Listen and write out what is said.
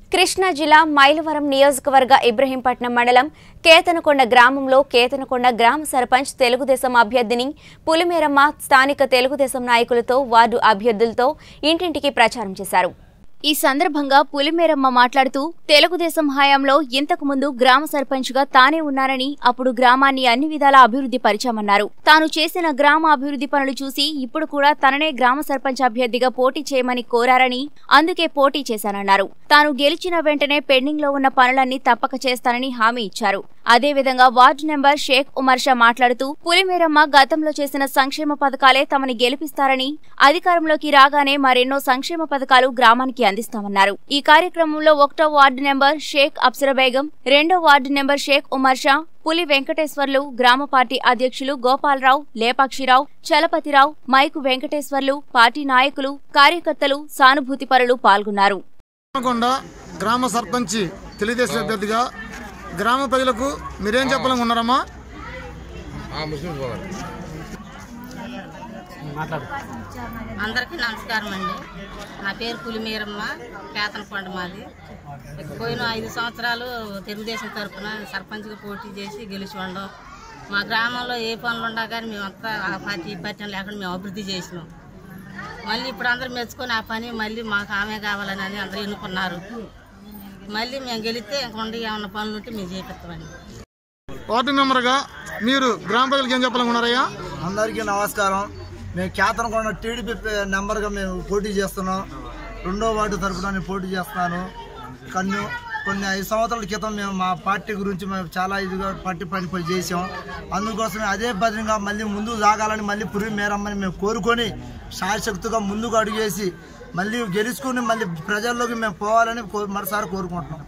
కృష్ణా జిల్లా మైలవరం నియోజకవర్గ ఇబ్రహీంపట్నం మండలం కేతనకొండ గ్రామంలో కేతనకొండ గ్రామ సర్పంచ్ తెలుగుదేశం అభ్యర్థిని పులిమేరమ్మ స్థానిక తెలుగుదేశం నాయకులతో వార్డు అభ్యర్థులతో ఇంటింటికి ప్రచారం చేశారు ఈ సందర్భంగా పులిమేరమ్మ మాట్లాడుతూ తెలుగుదేశం హయాంలో ఇంతకు ముందు గ్రామ సర్పంచ్ గా తానే ఉన్నానని అప్పుడు గ్రామాన్ని అన్ని విధాలా అభివృద్ధి పరిచామన్నారు తాను చేసిన గ్రామ అభివృద్ధి పనులు చూసి ఇప్పుడు కూడా తననే గ్రామ సర్పంచ్ అభ్యర్థిగా పోటీ చేయమని కోరారని అందుకే పోటీ చేశానన్నారు తాను గెలిచిన వెంటనే పెండింగ్ లో ఉన్న పనులన్నీ తప్పక చేస్తానని హామీ ఇచ్చారు అదేవిధంగా వార్డు నెంబర్ షేక్ ఉమర్ షా మాట్లాడుతూ పులిమేరమ్మ గతంలో చేసిన సంక్షేమ పథకాలే తమని గెలిపిస్తారని అధికారంలోకి రాగానే మరెన్నో సంక్షేమ పథకాలు గ్రామానికి అందిస్తామన్నారు ఈ కార్యక్రమంలో ఒకటో వార్డు నెంబర్ షేక్ అప్సర బేగం రెండో వార్డు నెంబర్ షేక్ ఉమర్ షా పులి వెంకటేశ్వర్లు గ్రామ పార్టీ అధ్యక్షులు గోపాలరావు లేపాక్షిరావు చలపతిరావు మైకు వెంకటేశ్వర్లు పార్టీ నాయకులు కార్యకర్తలు సానుభూతిపరులు పాల్గొన్నారు హనుమకొండ గ్రామ సర్పంచి తెలుగుదేశం అభ్యర్థిగా గ్రామ ప్రజలకు మీరేం చెప్పాలని ఉన్నారమ్మా అందరికీ నమస్కారం అండి నా పేరు పులిమీరమ్మ కేతనకొండ మాది పోయిన ఐదు సంవత్సరాలు తెలుగుదేశం తరఫున సర్పంచ్గా పోటీ చేసి గెలిచి ఉండం మా గ్రామంలో ఏ పనులు ఉన్నా కానీ మేమంతా ఆ పార్టీ ఈ పార్టీ అని లేకుండా మేము అభివృద్ధి చేసినాం మళ్ళీ ఇప్పుడు అందరూ మెచ్చుకొని ఆ పని మళ్ళీ మాకు ఆమె కావాలని అని అందరూ ఎన్నుకున్నారు మళ్ళీ మేము గెలిస్తే ఇంకొండ ఏమన్నా పనులు ఉంటే మేము చేపిస్తామండి వార్డు మెంబర్గా మీరు గ్రామ ప్రజలకు ఏం చెప్పాలని ఉన్నారయ్యా అందరికీ నమస్కారం మేము కేతనకొండ టీడీపీ పే- నెంబర్గా మేము పోటీ చేస్తున్నాం రెండో వార్డు తరఫున నేను పోటీ చేస్తున్నాను కన్ను కొన్ని ఐదు సంవత్సరాల క్రితం మేము మా పార్టీ గురించి మేము చాలా ఇదిగా పార్టీ పని పని చేసాం అందుకోసమే అదే బదిలీగా మళ్ళీ ముందుకు సాగాలని మళ్ళీ పురి మేరమ్మని మేము కోరుకొని శాశక్తిగా ముందుకు అడుగేసి మళ్ళీ గెలుచుకుని మళ్ళీ ప్రజల్లోకి మేము పోవాలని కో- మరోసారి కోరుకుంటున్నాం